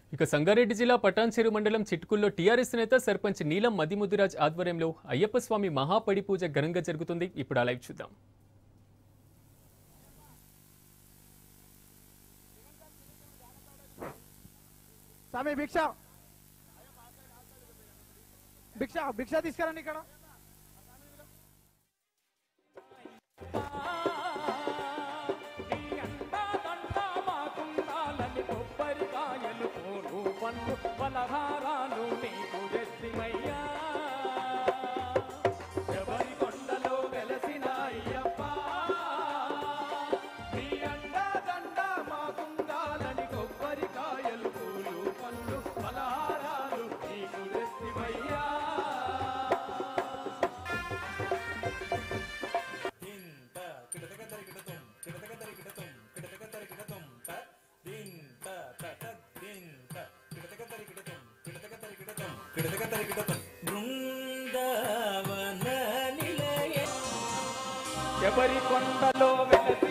ఇక సంగారెడ్డి జిల్లా పటాన్చెరు మండలం చిట్కుల్లో టీఆర్ఎస్ నేత సర్పంచ్ నీలం మదిముద్దురాజ్ ఆధ్వర్యంలో అయ్యప్ప స్వామి మహాపడి పూజ ఘనంగా జరుగుతుంది ఇప్పుడు ఆ లైవ్ చూద్దాం స్వామి భిక్ష భిక్ష భిక్ష తీసుకురండి ఇక్కడ నీ అండాదండ మాకుండాలని కొబ్బరికాయలు పూలు పండ్లు పలహారాలు నీకు తెస్తిమయ్యా శబరి కొండలో వెలసిన అయ్యప్ప నీ అండాదండ మాకుండాలని కొబ్బరికాయలు పూలు పండ్లు పలహారాలు నీకు తెస్తిమయ్యా బృందావన నిలయ శబరి కొండలో వెలసిన